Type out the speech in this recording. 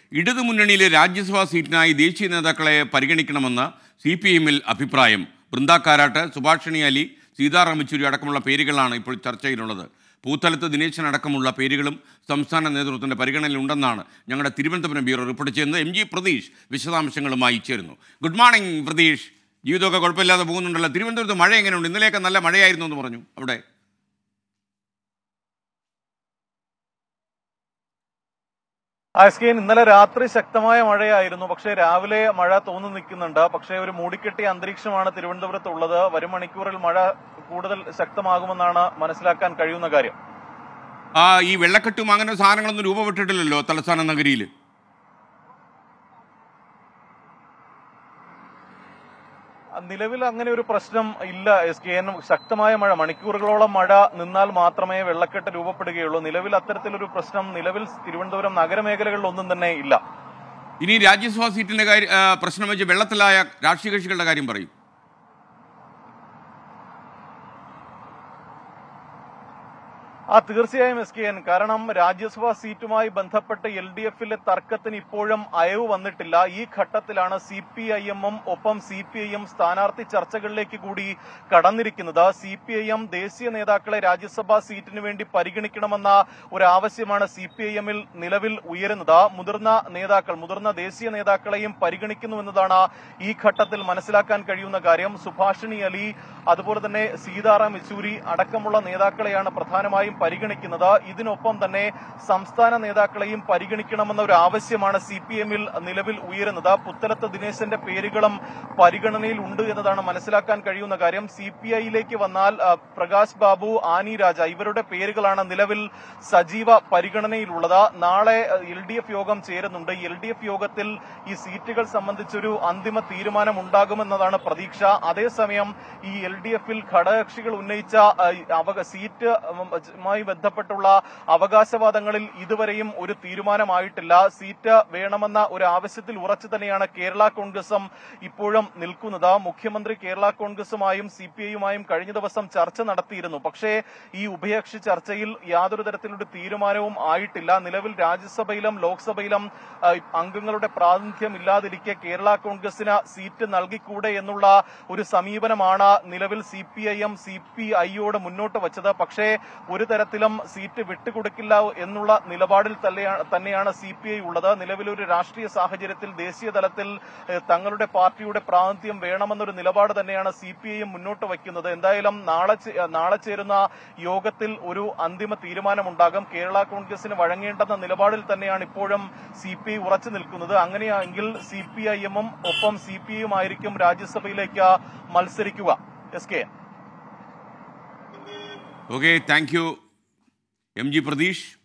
ഇടതുമുന്നണിയിലെ രാജ്യസഭാ സീറ്റിനായി ദേശീയ നേതാക്കളെ പരിഗണിക്കണമെന്ന് സി പി എമ്മിൽ അഭിപ്രായം ബൃന്ദ കാരാട്ട് സുഭാഷിണി അലി സീതാറാം യെച്ചൂരി അടക്കമുള്ള പേരുകളാണ് ഇപ്പോൾ ചർച്ചയിലുള്ളത് പൂത്തലത്ത് ദിനേശൻ അടക്കമുള്ള പേരുകളും സംസ്ഥാന നേതൃത്വത്തിൻ്റെ പരിഗണനയിലുണ്ടെന്നാണ് ഞങ്ങളുടെ തിരുവനന്തപുരം ബ്യൂറോ റിപ്പോർട്ട് ചെയ്യുന്നത് എം ജി പ്രതീഷ് വിശദാംശങ്ങളുമായി ചേരുന്നു ഗുഡ് മോർണിംഗ് പ്രതീഷ് ജീവിതമൊക്കെ കുഴപ്പമില്ലാതെ പോകുന്നുണ്ടല്ലോ തിരുവനന്തപുരത്ത് മഴ എങ്ങനെയുണ്ട് ഇന്നലെയൊക്കെ നല്ല മഴയായിരുന്നു എന്ന് പറഞ്ഞു അവിടെ ആസ്കീൻ ഇന്നലെ രാത്രി ശക്തമായ മഴയായിരുന്നു പക്ഷേ രാവിലെ മഴ തോന്നി നിൽക്കുന്നുണ്ട് പക്ഷേ ഒരു മൂടിക്കെട്ടിയ അന്തരീക്ഷമാണ് തിരുവനന്തപുരത്ത് ഉള്ളത് വരും മണിക്കൂറിൽ മഴ കൂടുതൽ ശക്തമാകുമെന്നാണ് മനസ്സിലാക്കാൻ കഴിയുന്ന കാര്യം ആ ഈ വെള്ളക്കെട്ടും അങ്ങനെ സാധനങ്ങളൊന്നും രൂപപ്പെട്ടിട്ടില്ലല്ലോ തലസ്ഥാന നഗരിയിൽ നിലവിൽ അങ്ങനെ ഒരു പ്രശ്നം ഇല്ല എസ് കെ എൻ ശക്തമായ മഴ മണിക്കൂറുകളോളം മഴ നിന്നാൽ മാത്രമേ വെള്ളക്കെട്ട് രൂപപ്പെടുകയുള്ളൂ നിലവിൽ അത്തരത്തിലൊരു പ്രശ്നം നിലവിൽ തിരുവനന്തപുരം നഗരമേഖലകളിൽ ഒന്നും തന്നെ ഇല്ല ഇനി രാജ്യസഭാ സീറ്റിന്റെ കാര്യം ആ, പ്രശ്നം വെച്ച് വെള്ളത്തിലായ രാഷ്ട്രീയ കക്ഷികളുടെ കാര്യം പറയും ആ തീർച്ചയായും എസ് കെ എൻ കാരണം രാജ്യസഭാ സീറ്റുമായി ബന്ധപ്പെട്ട് എൽ ഡി എഫിലെ തർക്കത്തിന് ഇപ്പോഴും അയവ് വന്നിട്ടില്ല ഈ ഘട്ടത്തിലാണ് സി പി ഐ എമ്മും ഒപ്പം സി പി ഐ എം സ്ഥാനാർത്ഥി ചർച്ചകളിലേക്ക് കൂടി കടന്നിരിക്കുന്നത് സി പി ഐ എം ദേശീയ നേതാക്കളെ രാജ്യസഭാ സീറ്റിന് വേണ്ടി പരിഗണിക്കണമെന്ന ഒരു ആവശ്യമാണ് സി പി ഐ എമ്മിൽ നിലവിൽ ഉയരുന്നത് മുതിർന്ന നേതാക്കൾ മുതിർന്ന ദേശീയ നേതാക്കളെയും പരിഗണിക്കുന്നു എന്നതാണ് ഈ ഘട്ടത്തിൽ മനസ്സിലാക്കാൻ കഴിയുന്ന കാര്യം സുഭാഷിണി അലി അതുപോലെ തന്നെ സീതാറാം യെച്ചൂരി അടക്കമുള്ള നേതാക്കളെയാണ് പ്രധാനമായും പരിഗണിക്കുന്നത് ഇതിനൊപ്പം തന്നെ സംസ്ഥാന നേതാക്കളെയും പരിഗണിക്കണമെന്ന ഒരു ആവശ്യമാണ് സി പി എമ്മിൽ നിലവിൽ ഉയരുന്നത് പുത്തലത്ത് ദിനേശന്റെ പേരുകളും പരിഗണനയിൽ ഉണ്ട് എന്നതാണ് മനസ്സിലാക്കാൻ കഴിയുന്ന കാര്യം സി പി ഐയിലേക്ക് വന്നാൽ ആ, പ്രകാശ് ബാബു ആനി രാജ ഇവരുടെ പേരുകളാണ് നിലവിൽ സജീവ പരിഗണനയിലുള്ളത് നാളെ എൽ ഡി എഫ് യോഗം ചേരുന്നുണ്ട് എൽ ഡി എഫ് യോഗത്തിൽ ഈ സീറ്റുകൾ സംബന്ധിച്ചൊരു അന്തിമ തീരുമാനം ഉണ്ടാകുമെന്നതാണ് പ്രതീക്ഷ അതേസമയം ഈ എൽ ഡി എഫിൽ ഘടകകക്ഷികൾ ഉന്നയിച്ച ആ, ഈ അവക സീറ്റ് ഉം, മായി ബന്ധപ്പെട്ടുള്ള അവകാശവാദങ്ങളിൽ ഇതുവരെയും ഒരു തീരുമാനമായിട്ടില്ല സീറ്റ് വേണമെന്ന ഒരു ആവശ്യത്തിൽ ഉറച്ചു തന്നെയാണ് കേരള കോൺഗ്രസും ഇപ്പോഴും നിൽക്കുന്നത് മുഖ്യമന്ത്രി കേരള കോൺഗ്രസുമായും സി പി ഐയുമായും കഴിഞ്ഞ ദിവസം ചർച്ച നടത്തിയിരുന്നു പക്ഷേ ഈ ഉഭയകക്ഷി ചർച്ചയിൽ യാതൊരു തരത്തിലൊരു തീരുമാനവും ആയിട്ടില്ല നിലവിൽ രാജ്യസഭയിലും ലോക്സഭയിലും ആ, അംഗങ്ങളുടെ പ്രാതിനിധ്യം ഇല്ലാതിരിക്കെ കേരള കോൺഗ്രസിന് സീറ്റ് നൽകിക്കൂടെ എന്നുള്ള ഒരു സമീപനമാണ് നിലവിൽ C P I M C P ഐയോട് മുന്നോട്ട് വച്ചത് പക്ഷേ ഒരു തരത്തിലും സീറ്റ് വിട്ടുകൊടുക്കില്ല എന്നുള്ള നിലപാടിൽ തന്നെയാണ് തന്നെയാണ് സി പി ഐ ഉള്ളത് നിലവിലൊരു രാഷ്ട്രീയ സാഹചര്യത്തിൽ ദേശീയ തലത്തിൽ ഏഹ്, തങ്ങളുടെ പാർട്ടിയുടെ പ്രാതിനിധ്യം വേണമെന്നൊരു നിലപാട് തന്നെയാണ് സി പി ഐ മുന്നോട്ട് വയ്ക്കുന്നത് എന്തായാലും നാളെ ചേ- നാളെ ചേരുന്ന യോഗത്തിൽ ഒരു അന്തിമ തീരുമാനമുണ്ടാകും കേരള കോൺഗ്രസിന് വഴങ്ങേണ്ടെന്ന നിലപാടിൽ തന്നെയാണ് ഇപ്പോഴും സി പി ഐ ഉറച്ചു നിൽക്കുന്നത് അങ്ങനെയാണെങ്കിൽ സി പി ഐ എമ്മും ഒപ്പം സി പി ഐയും ആയിരിക്കും രാജ്യസഭയിലേക്ക് മത്സരിക്കുക S K okay thank you M G Pratheesh